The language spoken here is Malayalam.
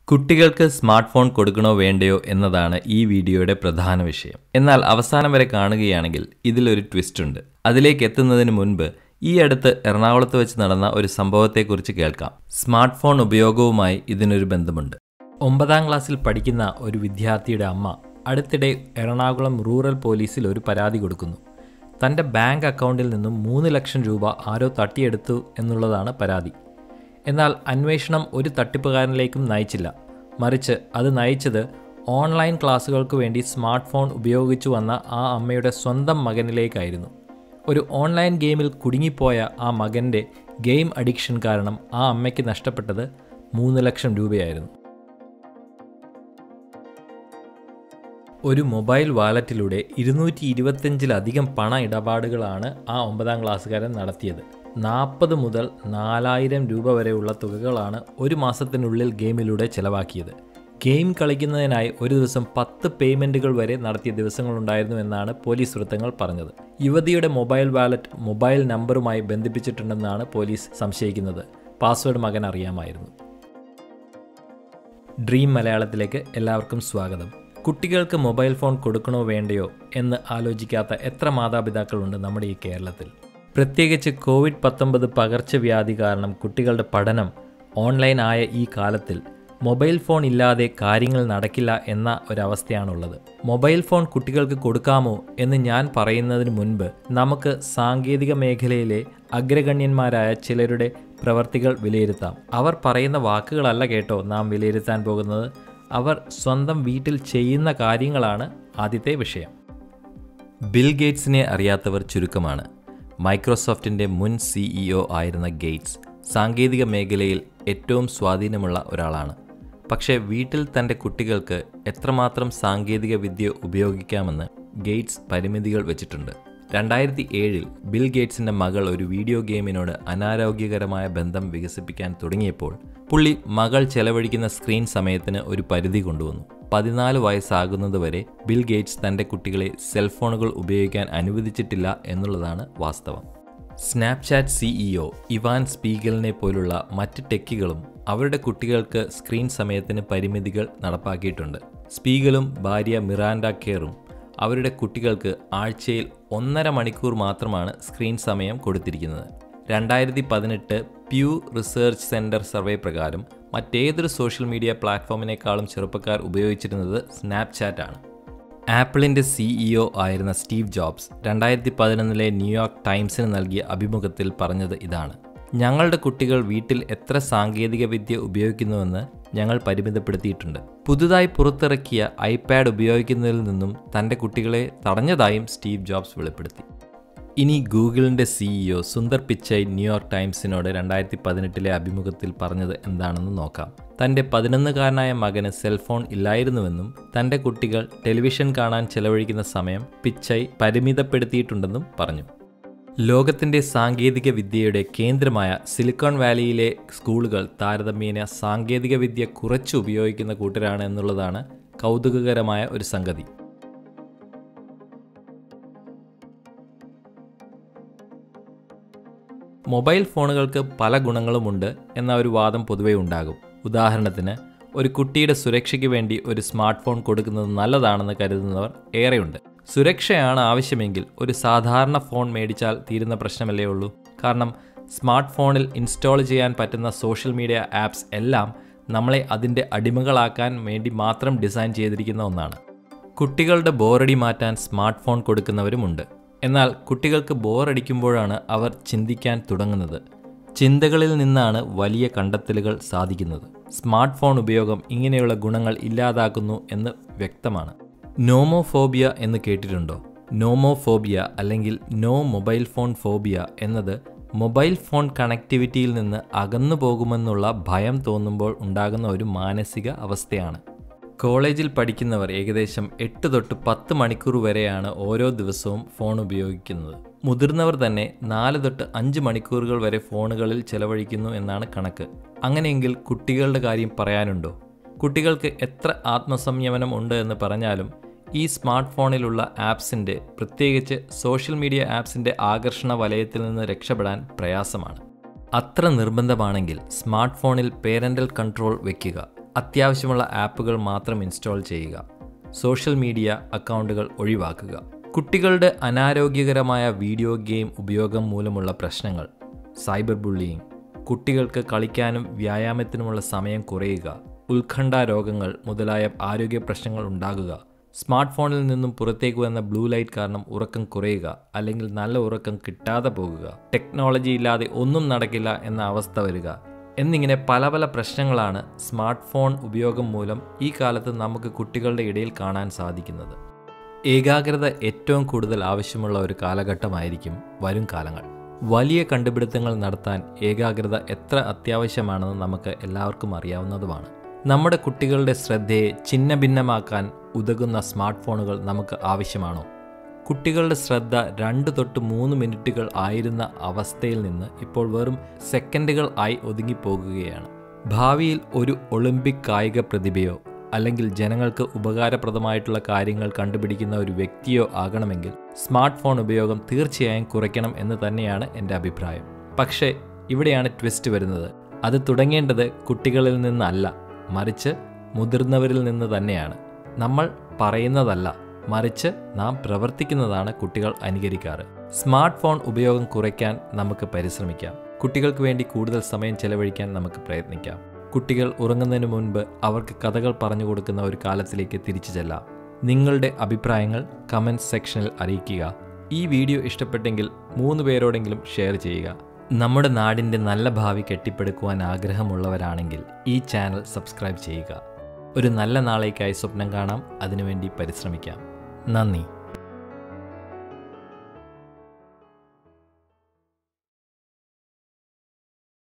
കുട്ടികൾക്ക് സ്മാർട്ട് ഫോൺ കൊടുക്കണോ വേണ്ടയോ എന്നതാണ് ഈ വീഡിയോയുടെ പ്രധാന വിഷയം എന്നാൽ അവസാനം വരെ കാണുകയാണെങ്കിൽ ഇതിലൊരു ട്വിസ്റ്റ് ഉണ്ട് അതിലേക്ക് എത്തുന്നതിന് മുൻപ് ഈ അടുത്ത് എറണാകുളത്ത് വെച്ച് നടന്ന ഒരു സംഭവത്തെക്കുറിച്ച് കേൾക്കാം സ്മാർട്ട് ഫോൺ ഉപയോഗവുമായി ഇതിനൊരു ബന്ധമുണ്ട് ഒമ്പതാം ക്ലാസ്സിൽ പഠിക്കുന്ന ഒരു വിദ്യാർത്ഥിയുടെ അമ്മ അടുത്തിടെ എറണാകുളം റൂറൽ പോലീസിൽ ഒരു പരാതി കൊടുക്കുന്നു തൻ്റെ ബാങ്ക് അക്കൗണ്ടിൽ നിന്നും മൂന്ന് ലക്ഷം രൂപ ആരോ തട്ടിയെടുത്തു എന്നുള്ളതാണ് പരാതി എന്നാൽ അന്വേഷണം ഒരു തട്ടിപ്പുകാരനിലേക്കും നയിച്ചില്ല മറിച്ച് അത് നയിച്ചത് ഓൺലൈൻ ക്ലാസ്സുകൾക്ക് വേണ്ടി സ്മാർട്ട് ഫോൺ ഉപയോഗിച്ചു വന്ന ആ അമ്മയുടെ സ്വന്തം മകനിലേക്കായിരുന്നു ഒരു ഓൺലൈൻ ഗെയിമിൽ കുടുങ്ങിപ്പോയ ആ മകൻ്റെ ഗെയിം അഡിക്ഷൻ കാരണം ആ അമ്മയ്ക്ക് നഷ്ടപ്പെട്ടത് മൂന്ന് ലക്ഷം രൂപയായിരുന്നു ഒരു മൊബൈൽ വാലറ്റിലൂടെ ഇരുന്നൂറ്റി ഇരുപത്തഞ്ചിലധികം പണ ഇടപാടുകളാണ് ആ ഒമ്പതാം ക്ലാസ്സുകാരൻ നടത്തിയത് നാൽപ്പത് മുതൽ നാലായിരം രൂപ വരെയുള്ള തുകകളാണ് ഒരു മാസത്തിനുള്ളിൽ ഗെയിമിലൂടെ ചെലവാക്കിയത് ഗെയിം കളിക്കുന്നതിനായി ഒരു ദിവസം പത്ത് പേയ്മെൻറ്റുകൾ വരെ നടത്തിയ ദിവസങ്ങളുണ്ടായിരുന്നു എന്നാണ് പോലീസ് വൃത്തങ്ങൾ പറഞ്ഞത് യുവതിയുടെ മൊബൈൽ വാലറ്റ് മൊബൈൽ നമ്പറുമായി ബന്ധിപ്പിച്ചിട്ടുണ്ടെന്നാണ് പോലീസ് സംശയിക്കുന്നത് പാസ്വേഡ് മകൻ അറിയാമായിരുന്നു ഡ്രീം മലയാളത്തിലേക്ക് എല്ലാവർക്കും സ്വാഗതം കുട്ടികൾക്ക് മൊബൈൽ ഫോൺ കൊടുക്കണോ വേണ്ടയോ എന്ന് ആലോചിക്കാത്ത എത്ര മാതാപിതാക്കളുണ്ട് നമ്മുടെ ഈ കേരളത്തിൽ പ്രത്യേകിച്ച് കോവിഡ് പത്തൊമ്പത് പകർച്ചവ്യാധി കാരണം കുട്ടികളുടെ പഠനം ഓൺലൈൻ ആയ ഈ കാലത്തിൽ മൊബൈൽ ഫോൺ ഇല്ലാതെ കാര്യങ്ങൾ നടക്കില്ല എന്ന ഒരവസ്ഥയാണുള്ളത് മൊബൈൽ ഫോൺ കുട്ടികൾക്ക് കൊടുക്കാമോ എന്ന് ഞാൻ പറയുന്നതിന് മുൻപ് നമുക്ക് സാങ്കേതിക മേഖലയിലെ അഗ്രഗണ്യന്മാരായ ചിലരുടെ പ്രവർത്തികൾ വിലയിരുത്താം അവർ പറയുന്ന വാക്കുകളല്ല കേട്ടോ നാം വിലയിരുത്താൻ പോകുന്നത് അവർ സ്വന്തം വീട്ടിൽ ചെയ്യുന്ന കാര്യങ്ങളാണ് ആദ്യത്തെ വിഷയം ബിൽ ഗേറ്റ്സിനെ അറിയാത്തവർ ചുരുക്കമാണ് മൈക്രോസോഫ്റ്റിൻ്റെ മുൻ സിഇഒ ആയിരുന്ന ഗേറ്റ്സ് സാങ്കേതിക മേഖലയിൽ ഏറ്റവും സ്വാധീനമുള്ള ഒരാളാണ് പക്ഷേ വീട്ടിൽ തൻ്റെ കുട്ടികൾക്ക് എത്രമാത്രം സാങ്കേതിക വിദ്യ ഉപയോഗിക്കാമെന്ന് ഗേറ്റ്സ് പരിമിതികൾ വെച്ചിട്ടുണ്ട് രണ്ടായിരത്തി ഏഴിൽ ബിൽ ഗേറ്റ്സിൻ്റെ മകൾ ഒരു വീഡിയോ ഗെയിമിനോട് അനാരോഗ്യകരമായ ബന്ധം വികസിപ്പിക്കാൻ തുടങ്ങിയപ്പോൾ പുള്ളി മകൾ ചെലവഴിക്കുന്ന സ്ക്രീൻ സമയത്തിന് ഒരു പരിധി കൊണ്ടുവന്നു പതിനാല് വയസ്സാകുന്നതുവരെ ബിൽ ഗേറ്റ്സ് തൻ്റെ കുട്ടികളെ സെൽഫോണുകൾ ഉപയോഗിക്കാൻ അനുവദിച്ചിട്ടില്ല എന്നുള്ളതാണ് വാസ്തവം സ്നാപ്ചാറ്റ് സിഇഒ ഇവാൻ സ്പീഗലിനെ പോലുള്ള മറ്റ് ടെക്കികളും അവരുടെ കുട്ടികൾക്ക് സ്ക്രീൻ സമയത്തിന് പരിമിതികൾ നടപ്പാക്കിയിട്ടുണ്ട് സ്പീഗലും ഭാര്യ മിറാൻഡ കെയറും അവരുടെ കുട്ടികൾക്ക് ആഴ്ചയിൽ ഒന്നര മണിക്കൂർ മാത്രമാണ് സ്ക്രീൻ സമയം കൊടുത്തിരിക്കുന്നത് രണ്ടായിരത്തി പതിനെട്ട് പ്യൂ റിസർച്ച് സെൻറ്റർ സർവേ പ്രകാരം മറ്റേതൊരു സോഷ്യൽ മീഡിയ പ്ലാറ്റ്ഫോമിനേക്കാളും ചെറുപ്പക്കാർ ഉപയോഗിച്ചിരുന്നത് സ്നാപ്ചാറ്റ് ആണ് ആപ്പിളിൻ്റെ സിഇഒ ആയിരുന്ന സ്റ്റീവ് ജോബ്സ് രണ്ടായിരത്തി പതിനൊന്നിലെ ന്യൂയോർക്ക് ടൈംസിന് നൽകിയ അഭിമുഖത്തിൽ പറഞ്ഞത് ഇതാണ് ഞങ്ങളുടെ കുട്ടികൾ വീട്ടിൽ എത്ര സാങ്കേതിക വിദ്യ ഉപയോഗിക്കുന്നുവെന്ന് ഞങ്ങൾ പരിമിതപ്പെടുത്തിയിട്ടുണ്ട് പുതുതായി പുറത്തിറക്കിയ ഐപാഡ് ഉപയോഗിക്കുന്നതിൽ നിന്നും തൻ്റെ കുട്ടികളെ തടഞ്ഞതായും സ്റ്റീവ് ജോബ്സ് വെളിപ്പെടുത്തി ഇനി ഗൂഗിളിൻ്റെ സിഇഒ സുന്ദർ പിച്ചൈ ന്യൂയോർക്ക് ടൈംസിനോട് രണ്ടായിരത്തി പതിനെട്ടിലെ അഭിമുഖത്തിൽ പറഞ്ഞത് എന്താണെന്ന് നോക്കാം തൻ്റെ പതിനൊന്നുകാരനായ മകന് സെൽഫോൺ ഇല്ലായിരുന്നുവെന്നും തൻ്റെ കുട്ടികൾ ടെലിവിഷൻ കാണാൻ ചെലവഴിക്കുന്ന സമയം പിച്ചൈ പരിമിതപ്പെടുത്തിയിട്ടുണ്ടെന്നും പറഞ്ഞു ലോകത്തിൻ്റെ സാങ്കേതിക വിദ്യയുടെ കേന്ദ്രമായ സിലിക്കോൺ വാലിയിലെ സ്കൂളുകൾ താരതമ്യേന സാങ്കേതിക വിദ്യ കുറച്ച് ഉപയോഗിക്കുന്ന കൂട്ടരാണ് എന്നുള്ളതാണ് കൗതുകകരമായ ഒരു സംഗതി മൊബൈൽ ഫോണുകൾക്ക് പല ഗുണങ്ങളുമുണ്ട് എന്ന ഒരു വാദം പൊതുവെ ഉണ്ടാകും ഉദാഹരണത്തിന് ഒരു കുട്ടിയുടെ സുരക്ഷയ്ക്ക് വേണ്ടി ഒരു സ്മാർട്ട് ഫോൺ കൊടുക്കുന്നത് നല്ലതാണെന്ന് കരുതുന്നവർ ഏറെയുണ്ട് സുരക്ഷയാണ് ആവശ്യമെങ്കിൽ ഒരു സാധാരണ ഫോൺ മേടിച്ചാൽ തീരുന്ന പ്രശ്നമല്ലേ ഉള്ളൂ കാരണം സ്മാർട്ട് ഫോണിൽ ഇൻസ്റ്റാൾ ചെയ്യാൻ പറ്റുന്ന സോഷ്യൽ മീഡിയ ആപ്സ് എല്ലാം നമ്മളെ അതിൻ്റെ അടിമകളാക്കാൻ വേണ്ടി മാത്രം ഡിസൈൻ ചെയ്തിരിക്കുന്ന ഒന്നാണ് കുട്ടികളുടെ ബോറടി മാറ്റാൻ സ്മാർട്ട് ഫോൺ കൊടുക്കുന്നവരുമുണ്ട് എന്നാൽ കുട്ടികൾക്ക് ബോറടിക്കുമ്പോഴാണ് അവർ ചിന്തിക്കാൻ തുടങ്ങുന്നത് ചിന്തകളിൽ നിന്നാണ് വലിയ കണ്ടെത്തലുകൾ സാധിക്കുന്നത് സ്മാർട്ട് ഫോൺ ഉപയോഗം ഇങ്ങനെയുള്ള ഗുണങ്ങൾ ഇല്ലാതാക്കുന്നു എന്ന് വ്യക്തമാണ് നോമോഫോബിയ എന്ന് കേട്ടിട്ടുണ്ടോ നോമോഫോബിയ അല്ലെങ്കിൽ നോ മൊബൈൽ ഫോൺ ഫോബിയ എന്നത് മൊബൈൽ ഫോൺ കണക്ടിവിറ്റിയിൽ നിന്ന് അകന്നു പോകുമെന്നുള്ള ഭയം തോന്നുമ്പോൾ ഉണ്ടാകുന്ന ഒരു മാനസിക അവസ്ഥയാണ് കോളേജിൽ പഠിക്കുന്നവർ ഏകദേശം എട്ട് തൊട്ട് പത്ത് മണിക്കൂർ വരെയാണ് ഓരോ ദിവസവും ഫോൺ ഉപയോഗിക്കുന്നത് മുതിർന്നവർ തന്നെ നാല് തൊട്ട് അഞ്ച് മണിക്കൂറുകൾ വരെ ഫോണുകളിൽ ചെലവഴിക്കുന്നു എന്നാണ് കണക്ക് അങ്ങനെയെങ്കിൽ കുട്ടികളുടെ കാര്യം പറയാനുണ്ടോ കുട്ടികൾക്ക് എത്ര ആത്മസംയമനം ഉണ്ട് എന്ന് പറഞ്ഞാലും ഈ സ്മാർട്ട് ഫോണിലുള്ള ആപ്സിൻ്റെ പ്രത്യേകിച്ച് സോഷ്യൽ മീഡിയ ആപ്സിൻ്റെ ആകർഷണ വലയത്തിൽ നിന്ന് രക്ഷപ്പെടാൻ പ്രയാസമാണ് അത്ര നിർബന്ധമാണെങ്കിൽ സ്മാർട്ട് ഫോണിൽ പേരൻ്റൽ കൺട്രോൾ വയ്ക്കുക അത്യാവശ്യമുള്ള ആപ്പുകൾ മാത്രം ഇൻസ്റ്റാൾ ചെയ്യുക സോഷ്യൽ മീഡിയ അക്കൗണ്ടുകൾ ഒഴിവാക്കുക കുട്ടികളുടെ അനാരോഗ്യകരമായ വീഡിയോ ഗെയിം ഉപയോഗം മൂലമുള്ള പ്രശ്നങ്ങൾ സൈബർ ബുള്ളിയിങ് കുട്ടികൾക്ക് കളിക്കാനും വ്യായാമത്തിനുമുള്ള സമയം കുറയുക ഉത്കണ്ഠ രോഗങ്ങൾ മുതലായ ആരോഗ്യ പ്രശ്നങ്ങൾ ഉണ്ടാകുക സ്മാർട്ട് ഫോണിൽ നിന്നും പുറത്തേക്ക് വന്ന ബ്ലൂ ലൈറ്റ് കാരണം ഉറക്കം കുറയുക അല്ലെങ്കിൽ നല്ല ഉറക്കം കിട്ടാതെ പോകുക ടെക്നോളജി ഇല്ലാതെ ഒന്നും നടക്കില്ല എന്ന അവസ്ഥ വരിക എന്നിങ്ങനെ പല പല പ്രശ്നങ്ങളാണ് സ്മാർട്ട് ഫോൺ ഉപയോഗം മൂലം ഈ കാലത്ത് നമുക്ക് കുട്ടികളുടെ ഇടയിൽ കാണാൻ സാധിക്കുന്നത് ഏകാഗ്രത ഏറ്റവും കൂടുതൽ ആവശ്യമുള്ള ഒരു കാലഘട്ടമായിരിക്കും വരും കാലങ്ങൾ വലിയ കണ്ടുപിടുത്തങ്ങൾ നടത്താൻ ഏകാഗ്രത എത്ര അത്യാവശ്യമാണെന്ന് നമുക്ക് എല്ലാവർക്കും അറിയാവുന്നതുമാണ് നമ്മുടെ കുട്ടികളുടെ ശ്രദ്ധയെ ഛിന്ന ഭിന്നമാക്കാൻ ഉതകുന്ന സ്മാർട്ട് ഫോണുകൾ നമുക്ക് ആവശ്യമാണോ കുട്ടികളുടെ ശ്രദ്ധ രണ്ട് തൊട്ട് മൂന്ന് മിനിറ്റുകൾ ആയിരുന്ന അവസ്ഥയിൽ നിന്ന് ഇപ്പോൾ വെറും സെക്കൻഡുകൾ ആയി ഒതുങ്ങിപ്പോകുകയാണ് ഭാവിയിൽ ഒരു ഒളിമ്പിക് കായിക പ്രതിഭയോ അല്ലെങ്കിൽ ജനങ്ങൾക്ക് ഉപകാരപ്രദമായിട്ടുള്ള കാര്യങ്ങൾ കണ്ടുപിടിക്കുന്ന ഒരു വ്യക്തിയോ ആകണമെങ്കിൽ സ്മാർട്ട് ഫോൺ ഉപയോഗം തീർച്ചയായും കുറയ്ക്കണം എന്ന് തന്നെയാണ് എൻ്റെ അഭിപ്രായം പക്ഷേ ഇവിടെയാണ് ട്വിസ്റ്റ് വരുന്നത് അത് തുടങ്ങേണ്ടത് കുട്ടികളിൽ നിന്നല്ല മറിച്ച് മുതിർന്നവരിൽ നിന്ന് തന്നെയാണ് നമ്മൾ പറയുന്നതല്ല മറിച്ച് നാം പ്രവർത്തിക്കുന്നതാണ് കുട്ടികൾ അനുകരിക്കാറ് സ്മാർട്ട് ഫോൺ ഉപയോഗം കുറയ്ക്കാൻ നമുക്ക് പരിശ്രമിക്കാം കുട്ടികൾക്ക് വേണ്ടി കൂടുതൽ സമയം ചെലവഴിക്കാൻ നമുക്ക് പ്രയത്നിക്കാം കുട്ടികൾ ഉറങ്ങുന്നതിന് മുൻപ് അവർക്ക് കഥകൾ പറഞ്ഞു കൊടുക്കുന്ന ഒരു കാലത്തിലേക്ക് തിരിച്ചു ചെല്ലാം നിങ്ങളുടെ അഭിപ്രായങ്ങൾ കമൻറ്റ് സെക്ഷനിൽ അറിയിക്കുക ഈ വീഡിയോ ഇഷ്ടപ്പെട്ടെങ്കിൽ മൂന്ന് പേരോടെങ്കിലും ഷെയർ ചെയ്യുക നമ്മുടെ നാടിൻ്റെ നല്ല ഭാവി കെട്ടിപ്പടുക്കുവാൻ ആഗ്രഹമുള്ളവരാണെങ്കിൽ ഈ ചാനൽ സബ്സ്ക്രൈബ് ചെയ്യുക ഒരു നല്ല നാളേക്കായി സ്വപ്നം കാണാം അതിനുവേണ്ടി പരിശ്രമിക്കാം നന്ദി